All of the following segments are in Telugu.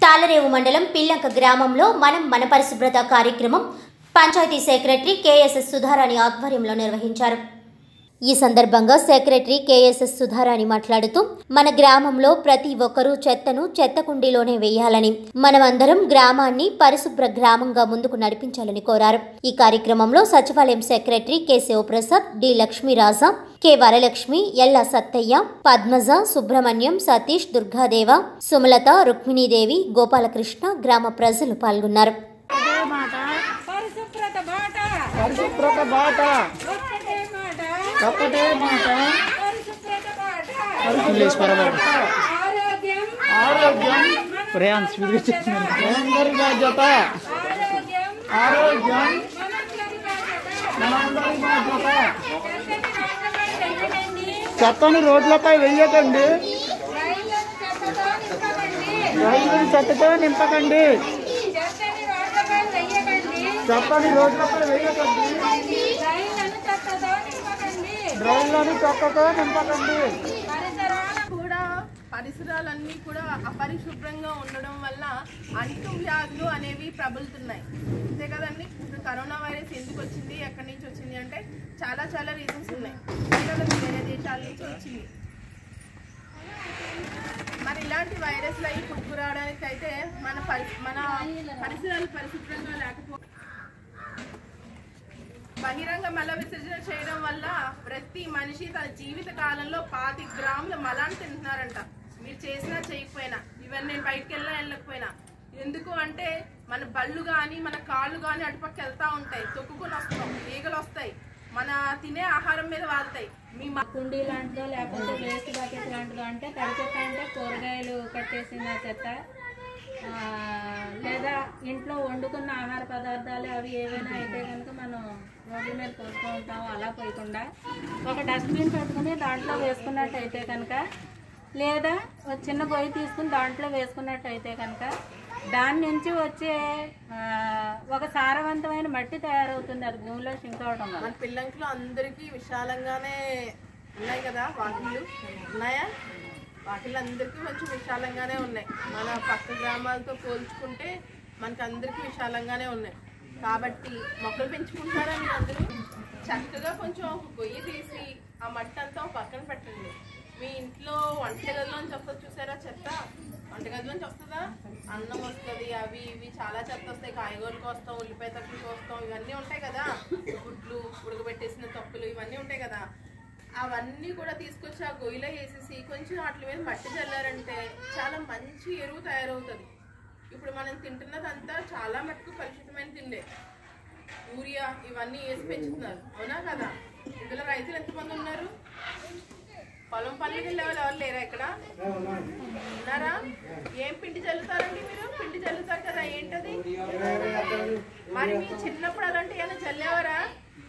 తాళరేవు మండలం పిల్లంక గ్రామంలో మనం మన పరిశుభ్రత కార్యక్రమం పంచాయతీ సెక్రటరీ కేఎస్ఎస్ సుధారాణి ఆధ్వర్యంలో నిర్వహించారు ఈ సందర్భంగా సెక్రటరీ కేఎస్ఎస్ సుధారాణి మాట్లాడుతూ మన గ్రామంలో ప్రతి ఒక్కరూ చెత్తను చెత్త కుండీలోనే వేయాలని మనమందరం గ్రామాన్ని పరిశుభ్ర గ్రామంగా ముందుకు నడిపించాలని కోరారు ఈ కార్యక్రమంలో సచివాలయం secretary K Shivaprasad D Lakshmiraja K Varalakshmi Ella Sattaiah Padmaja Subrahmanyam Satish దుర్గాదేవ Sumalatha Rukmini Devi Gopalakrishna గ్రామ ప్రజలు పాల్గొన్నారు అదే మాట పరిశుభ్రత బాట పరిశుభ్రత బాట ఒక్కటే మాట ఒక్కటే మాట పరిశుభ్రత బాట పరిశుభ్రత బాట ఆరోగ్యం ఆరోగ్యం ప్రయాన్స్ మనందరి బాధ్యత ఆరోగ్యం ఆరోగ్యం మనందరి బాధ్యత మనందరి బాధ్యత చెత్తని చెత్తని రోడ్లపై వెయ్యకండి రోడ్లపై వెయ్యకండి రైళ్లను చెత్తతో రైలుని చెత్తతో నింపకండి నింపకండి చెత్తని రోడ్లపై వెయ్యకండి చెత్తని రోడ్లపై వెయ్యకండి రైళ్లను చెత్తతో నింపకండి రైళ్లను చెత్తతో నింపకండి పరిసరాల కూడా పరిసరాలన్నీ కూడా అపరిశుభ్రంగా ఉండడం వల్ల అంటు వ్యాధులు అనేవి ప్రబలుతున్నాయి అంతే కదండి ఇప్పుడు కరోనా వైరస్ ఎందుకు వచ్చింది ఎక్కడి నుంచి వచ్చింది అంటే చాలా చాలా రీజన్స్ ఉన్నాయి కదండి, వేరే దేశాల నుంచి వచ్చింది మరి ఇలాంటి వైరస్లు అవి పుట్టుకురావడానికి అయితే మన పరి మన పరిసరాలు పరిశుభ్రంగా లేకపో బహిరంగ మల విసర్జన చేయడం వల్ల ప్రతి మనిషి తన జీవిత కాలంలో పాతి గ్రాముల మలాన్ని తింటున్నారంట మీరు చేసినా చేయకపోయినా ఇవన్నీ నేను బయటకు వెళ్ళినా వెళ్ళకపోయినా ఎందుకు అంటే మన బళ్ళు కానీ మన కాళ్ళు కానీ అటుపక్క వెళ్తా ఉంటాయి తొక్కుకొని వస్తాం ఈగలు వస్తాయి మన తినే ఆహారం మీద వాళ్తాయి మీ మ- కుండీ లాంటిదో లేకపోతే వేస్ట్ బకెట్ లాంటిదో అంటే తడి చెత్త అంటే కూరగాయలు కట్టేసిన చెత్త ఆ, లేదా ఇంట్లో వండుకున్న ఆహార పదార్థాలు అవి ఏవైనా అయితే కనుక మనం రోడ్ల మీద పోస్తూ ఉంటాం అలా పోయకుండా ఒక డస్ట్బిన్ పెట్టుకుని దాంట్లో వేసుకున్నట్టయితే కనుక లేదా ఒక చిన్న గొయ్యి తీసుకుని దాంట్లో వేసుకున్నట్టయితే కనుక దాని నుంచి వచ్చే ఆ, ఒక సారవంతమైన మట్టి తయారవుతుంది అది భూమిలో సింక్ అవడం వల్ల మన పిల్లంకులు అందరికీ విశాలంగానే ఉన్నాయి కదా వాకిళ్ళు ఉన్నాయా వాకిళ్ళు అందరికీ కొంచెం విశాలంగానే ఉన్నాయి మన పక్క గ్రామాలతో పోల్చుకుంటే మనకి అందరికీ విశాలంగానే ఉన్నాయి కాబట్టి మొక్కలు పెంచుకుంటారా మీరు అందరూ చక్కగా కొంచెం ఒక గొయ్యి తీసి ఆ మట్టి అంతా ఒక పక్కన పెట్టండి మీ ఇంట్లో వంటగదిలోంచి వస్తుంది చూసారా చెత్త వంటగదిలోంచి వస్తుందా అన్నం వస్తుంది అవి ఇవి చాలా చెత్త వస్తాయి కాయగూరలు కోస్తాం ఉల్లిపాయ తక్కువ కోస్తాం ఇవన్నీ ఉంటాయి కదా గుడ్లు ఉడకబెట్టేసిన తొక్కులు ఇవన్నీ ఉంటాయి కదా అవన్నీ కూడా తీసుకొచ్చి ఆ గొయ్యిలో వేసేసి కొంచెం వాటి మీద మట్టి చల్లారంటే చాలా మంచి ఎరువు తయారవుతుంది ఇప్పుడు మనం తింటున్నదంతా చాలా మట్టుకు కలుషితమైన తిండే యూరియా ఇవన్నీ వేసి పెంచుతున్నారు అవునా కదా ఇందులో రైతులు ఎంతమంది ఉన్నారు పొలం పనులకి వెళ్ళే వాళ్ళు ఎవరు లేరా ఇక్కడ ఉన్నారా ఏం పిండి చల్లుతారండి మీరు పిండి చల్లుతారు కదా ఏంటది మరి మీ చిన్నప్పుడు అలాంటి ఏమైనా చల్లేవారా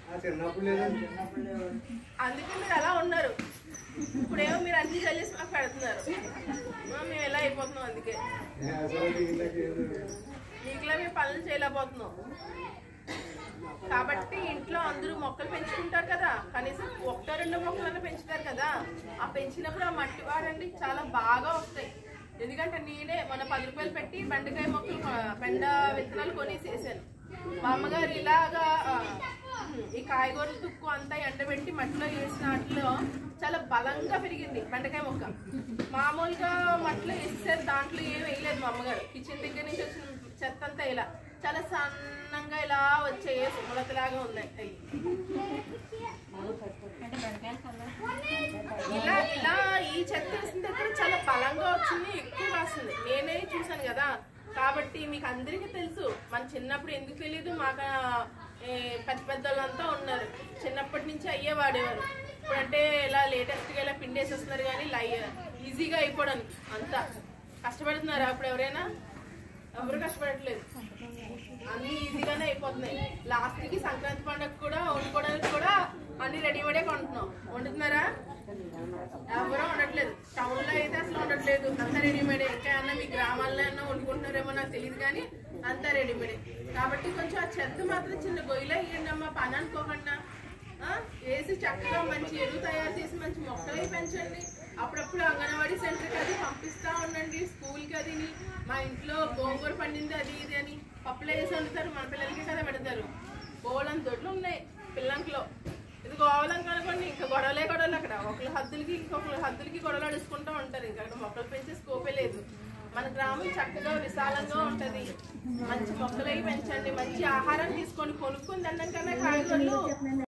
అందుకే మీరు అలా ఉన్నారు ఇప్పుడేమో మీరు అన్ని చల్లేసి మాకు పెడుతున్నారు ఆ, మేము ఎలా అయిపోతున్నాం అందుకే మీకులా మేము పనులు చేయలేకపోతున్నాం కాబట్టి ఇంట్లో అందరూ మొక్కలు పెంచుకుంటారు కదా కనీసం ఒకటో రెండో మొక్కలన్నా పెంచుతారు కదా ఆ పెంచినప్పుడు ఆ మట్టి వాడండి చాలా బాగా వస్తాయి ఎందుకంటే నేనే మన పది రూపాయలు పెట్టి బెండకాయ మొక్కలు కొ- బెండ విత్తనాలు కొనేసి వేసాను మా అమ్మగారు ఇలాగా ఆ, ఈ కాయగూరల తుక్కు అంతా ఎండబెట్టి మట్టిలో వేసిన వాటిలో చాలా బలంగా పెరిగింది బెండకాయ మొక్క మామూలుగా మట్టిలో వేసేసారు దాంట్లో ఏం వేయలేదు మా అమ్మగారు కిచెన్ దగ్గర నుంచి వచ్చిన చెత్త అంతా ఇలా చాలా సన్నంగా ఇలా వచ్చే సుమలతలాగా ఉన్నాయి అవి అంటే బెండకాయలు చల్ల ఇలా ఇలా ఈ చెత్త వేసిన దగ్గర చాలా బలంగా వచ్చింది ఎక్కువ కాస్తుంది నేనే చూసాను కదా కాబట్టి మీకు అందరికీ తెలుసు మన చిన్నప్పుడు ఎందుకు తెలియదు మాకు ఏ, పెద్ద పెద్ద వాళ్ళంతా ఉన్నారు చిన్నప్పటి నుంచి అయ్యే వాడేవారు ఇప్పుడంటే ఇలా లేటెస్ట్గా ఇలా పిండేసేస్తున్నారు కానీ లై ఈజీగా అయిపోవడానికి అంతా కష్టపడుతున్నారా అప్పుడు ఎవరైనా ఎవరు కష్టపడట్లేదు అన్ని ఈజీగానే అయిపోతున్నాయి లాస్ట్ కి సంక్రాంతి పండుగ కూడా వండుకోవడానికి కూడా అన్ని రెడీమేడే కొంటున్నాం వండుతున్నారా ఎవరూ ఉండట్లేదు టౌన్ లో అయితే అసలు ఉండట్లేదు అంతా రెడీమేడే ఇంకా అన్న మీ గ్రామాల్లో అన్నా వండుకుంటున్నారేమో నాకు తెలియదు కానీ అంతా రెడీమేడే కాబట్టి కొంచెం ఆ చెత్త మాత్రం చిన్న గొయ్యిలో వేయండి అమ్మా పని అనుకోకుండా ఆ, వేసి చక్కగా మంచి ఎరువు తయారు చేసి మంచి మొక్కలై పెంచండి అప్పుడప్పుడు అంగన్వాడీ సెంటర్కి అది పంపిస్తా ఉండండి స్కూల్కి అది మా ఇంట్లో గోంగూర పండింది అది ఇది అని పప్పులు వేసి వండుతారు మన పిల్లలకి కదా పెడతారు బోళ్ళని దొడ్లు ఉన్నాయి పిల్లంకిలో ఇది గోవలం కనుకోండి ఇంకా గొడవలే గొడవలు అక్కడ ఒకళ్ళ హద్దులకి ఇంకొకళ్ళ హద్దులకి గొడవలు అడుచుకుంటూ ఉంటారు ఇంకా అక్కడ మొక్కలు పెంచే స్కోపే లేదు మన గ్రామం చక్కగా విశాలంగా ఉంటది మంచి మొక్కలు అవి పెంచండి మంచి ఆహారం తీసుకొని కొనుక్కొని తినడం కన్నా కాయగూరలు